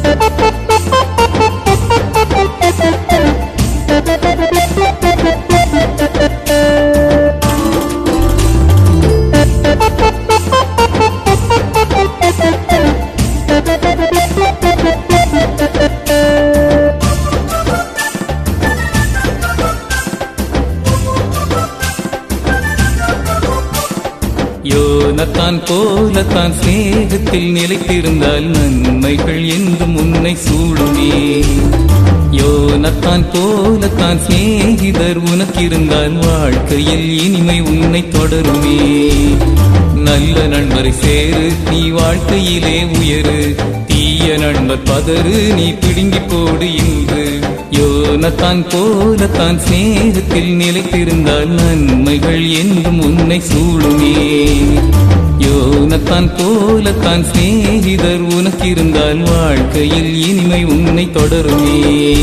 யோனத்தான் போலத்தான் சிநேகத்தில் நிலைத்திருந்தால் நன்மைகள் என்றும் உன்னை சூழுமே யோனத்தான் போலத்தான் சிநேகிதர் உனக்கிருந்தால் வாழ்க்கையில் இனிமை உன்னை தொடருமே நல்ல நண்பரை சேரு நீ வாழ்க்கையிலே உயரு தீய நண்பர் பதறு நீ பிடுங்கி போடு இன்று யோனத்தான் போலத்தான் சிநேகத்தில் நிலைத்திருந்தால் நன்மைகள் என்றும் உன்னை சூழுமே யோனத்தான் போலத்தான் சிநேகிதர் உனக்கிருந்தால் வாழ்க்கையில் இனிமை உன்னை தொடருமே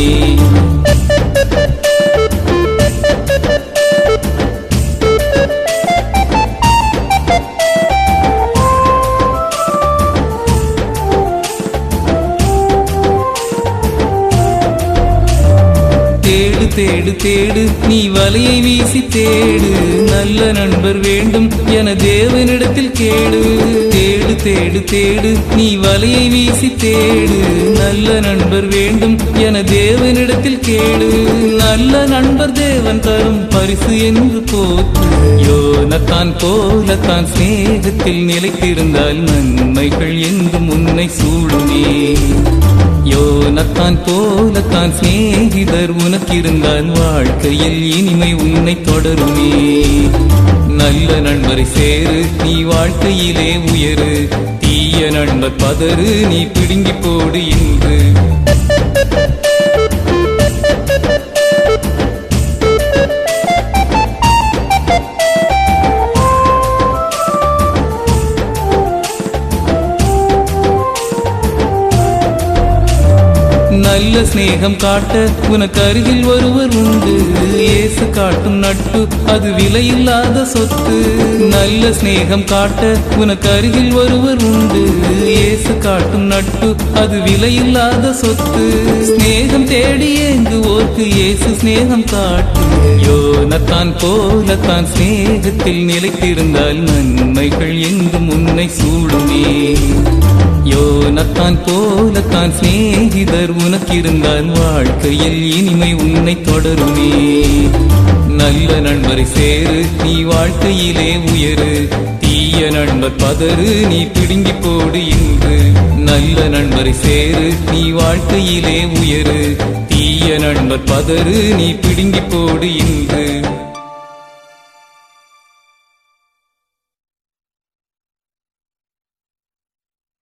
தேடு தேடு தேடு நீ வலையை வீசி தேடு நல்ல நண்பர் வேண்டும் என தேவனிடத்தில் கேடு தேடு தேடு தேடு நீ வலையை வீசி தேடு நல்ல நண்பர் வேண்டும் என தேவனிடத்தில் கேடு நல்ல நண்பர் தேவன் தரும் பரிசு என்று போற்று யோனத்தான் போலத்தான் சிநேகத்தில் நிலைத்திருந்தால் நன்மைகள் என்றும் உன்னை சூழுமே யோனத்தான் போலத்தான் சிநேகிதர் உனக்கிருந்தால் வாழ்க்கையில் இனிமை உன்னை தொடருமே நல்ல நண்பரை சேரு நீ வாழ்க்கையிலே உயரு தீய நண்பர் பதறு நீ பிடுங்கி போடு இன்று நல்ல சிநேகம் காட்ட உனக்கு அருகில் ஒருவர் உண்டு இயேசு காட்டும் நட்பு அது விலையில்லாத சொத்து நல்ல சிநேகம் காட்ட உனக்கு அருகில் ஒருவர் உண்டு இயேசு காட்டும் நட்பு அது விலையில்லாத சொத்து சிநேகம் தேடி ஏங்குவோர்க்கு இயேசு சிநேகம் காட்டு யோனத்தான் போலத்தான் சிநேகத்தில் நிலைத்திருந்தால் நன்மைகள் என்றும் உன்னை சூழுமே யோனத்தான் போலத்தான் சிநேகிதர் உனக்கிருந்தால் வாழ்க்கையில் இனிமை உன்னை தொடருமே நல்ல நண்பரை சேரு நீ வாழ்க்கையிலே உயரு தீய நண்பர் பதறு நீ பிடுங்கி போடு இன்று நல்ல நண்பரை சேரு நீ வாழ்க்கையிலே உயரு தீய நண்பர் பதறு நீ பிடுங்கி போடு இன்று